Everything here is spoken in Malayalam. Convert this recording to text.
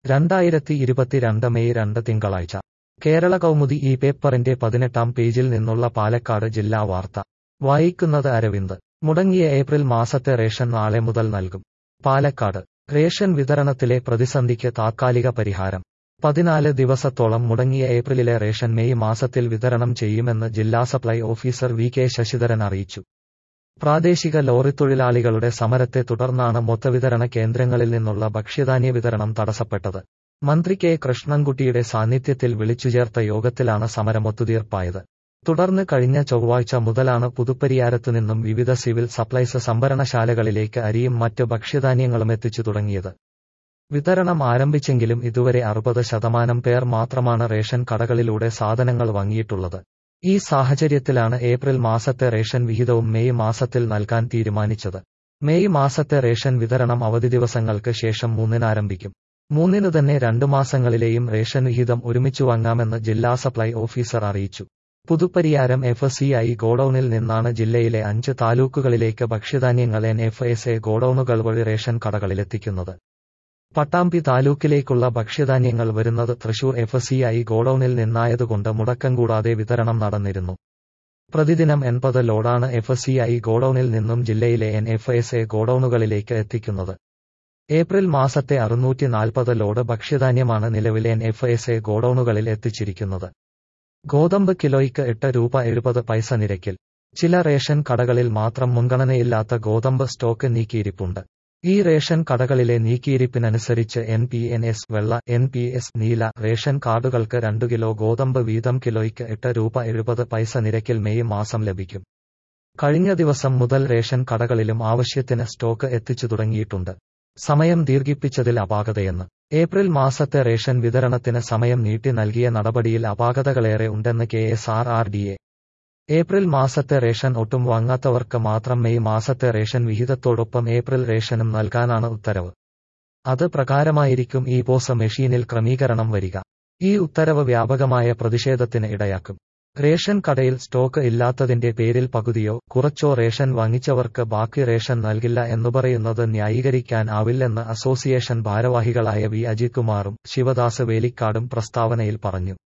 രണ്ടായിരത്തി ഇരുപത്തിരണ്ട് മെയ് രണ്ട് തിങ്കളാഴ്ച കേരള കൗമുദി ഈ പേപ്പറിന്റെ പതിനെട്ടാം പേജിൽ നിന്നുള്ള പാലക്കാട് ജില്ലാ വാർത്ത വായിക്കുന്നത് അരവിന്ദ് മുടങ്ങിയ ഏപ്രിൽ മാസത്തെ റേഷൻ നാളെ മുതൽ നൽകും പാലക്കാട് റേഷൻ വിതരണത്തിലെ പ്രതിസന്ധിക്ക് താത്കാലിക പരിഹാരം പതിനാല് ദിവസത്തോളം മുടങ്ങിയ ഏപ്രിലിലെ റേഷൻ മെയ് മാസത്തിൽ വിതരണം ചെയ്യുമെന്ന് ജില്ലാ supply officer V K Sasidharan അറിയിച്ചു പ്രാദേശിക ലോറിത്തൊഴിലാളികളുടെ സമരത്തെ തുടർന്നാണ് മൊത്തവിതരണ കേന്ദ്രങ്ങളിൽ നിന്നുള്ള ഭക്ഷ്യധാന്യ വിതരണം തടസ്സപ്പെട്ടത് മന്ത്രി കെ കൃഷ്ണൻകുട്ടിയുടെ സാന്നിധ്യത്തിൽ വിളിച്ചുചേർത്ത യോഗത്തിലാണ് സമരം ഒത്തുതീർപ്പായത് തുടർന്ന് കഴിഞ്ഞ ചൊവ്വാഴ്ച മുതലാണ് പുതുപ്പരിയാരത്തുനിന്നും വിവിധ സിവിൽ സപ്ലൈസ് സംഭരണശാലകളിലേക്ക് അരിയും മറ്റ് ഭക്ഷ്യധാന്യങ്ങളും എത്തിച്ചു തുടങ്ങിയത് വിതരണം ആരംഭിച്ചെങ്കിലും ഇതുവരെ അറുപത് ശതമാനം പേർ മാത്രമാണ് റേഷൻ കടകളിലൂടെ സാധനങ്ങൾ വാങ്ങിയിട്ടുള്ളത് ഈ സാഹചര്യത്തിലാണ് ഏപ്രിൽ മാസത്തെ റേഷൻ വിഹിതവും മെയ് മാസത്തിൽ നൽകാൻ തീരുമാനിച്ചത് മെയ് മാസത്തെ റേഷൻ വിതരണം അവധി ദിവസങ്ങൾക്ക് ശേഷം മൂന്നിന് ആരംഭിക്കും മൂന്നിനു തന്നെ രണ്ടു മാസങ്ങളിലെയും റേഷൻ വിഹിതം ഒരുമിച്ചു വാങ്ങാമെന്ന് ജില്ലാ സപ്ലൈ ഓഫീസർ അറിയിച്ചു പുതുപ്പരിയാരം എഫ് സി ഐ ഗോഡൌണിൽ നിന്നാണ് ജില്ലയിലെ അഞ്ച് താലൂക്കുകളിലേക്ക് ഭക്ഷ്യധാന്യങ്ങൾ എൻ എഫ് എസ് എ ഗോഡൌണുകൾ വഴി റേഷൻ കടകളിലെത്തിക്കുന്നത് പട്ടാമ്പി താലൂക്കിലേക്കുള്ള ഭക്ഷ്യധാന്യങ്ങൾ വരുന്നത് തൃശൂർ എഫ് സി ഐ ഗോഡൌണിൽ നിന്നായതുകൊണ്ട് മുടക്കം കൂടാതെ വിതരണം നടന്നിരുന്നു പ്രതിദിനം എൺപത് ലോഡാണ് എഫ് സി ഐ ഗോഡൌണിൽ നിന്നും ജില്ലയിലെ എൻ എഫ് എസ് എ ഗോഡൌണുകളിലേക്ക് എത്തിക്കുന്നത് ഏപ്രിൽ മാസത്തെ അറുന്നൂറ്റി നാൽപ്പത് ലോഡ് ഭക്ഷ്യധാന്യമാണ് നിലവിലെ എൻ എഫ് എസ് എ ഗോഡൌണുകളിൽ എത്തിച്ചിരിക്കുന്നത് ഗോതമ്പ് കിലോയ്ക്ക് എട്ട് രൂപ എഴുപത് പൈസ നിരക്കിൽ ചില റേഷൻ കടകളിൽ മാത്രം മുൻഗണനയില്ലാത്ത ഗോതമ്പ് സ്റ്റോക്ക് നീക്കിയിരിപ്പുണ്ട് ഈ റേഷൻ കടകളിലെ നീക്കിയിരിപ്പിനനുസരിച്ച് എൻ പി എൻ എസ് വെള്ള എൻ പി എസ് നീല റേഷൻ കാർഡുകൾക്ക് രണ്ടു കിലോ ഗോതമ്പ് വീതം കിലോയ്ക്ക് എട്ട് രൂപ എഴുപത് പൈസ നിരക്കിൽ മെയ് മാസം ലഭിക്കും കഴിഞ്ഞ ദിവസം മുതൽ റേഷൻ കടകളിലും ആവശ്യത്തിന് സ്റ്റോക്ക് എത്തിച്ചു തുടങ്ങിയിട്ടുണ്ട് സമയം ദീർഘിപ്പിച്ചതിൽ അപാകതയെന്ന് ഏപ്രിൽ മാസത്തെ റേഷൻ വിതരണത്തിന് സമയം നീട്ടി നൽകിയ നടപടിയിൽ അപാകതകളേറെ ഉണ്ടെന്ന് K S R R D A April മാസത്തെ റേഷൻ ഒട്ടും വാങ്ങാത്തവർക്ക് മാത്രം മെയ് മാസത്തെ റേഷൻ വിഹിതത്തോടൊപ്പം ഏപ്രിൽ റേഷനും നൽകാനാണ് ഉത്തരവ് അത് പ്രകാരമായിരിക്കും ഈ പോസ് മെഷീനിൽ ക്രമീകരണം വരിക ഈ ഉത്തരവ് വ്യാപകമായ പ്രതിഷേധത്തിന് ഇടയാക്കും റേഷൻ കടയിൽ സ്റ്റോക്ക് ഇല്ലാത്തതിന്റെ പേരിൽ പകുതിയോ കുറച്ചോ റേഷൻ വാങ്ങിച്ചവർക്ക് ബാക്കി റേഷൻ നൽകില്ല എന്നു പറയുന്നത് ന്യായീകരിക്കാൻ ആവില്ലെന്ന് അസോസിയേഷൻ ഭാരവാഹികളായ വി അജിത് കുമാറും ശിവദാസ് വേലിക്കാടും പ്രസ്താവനയിൽ പറഞ്ഞു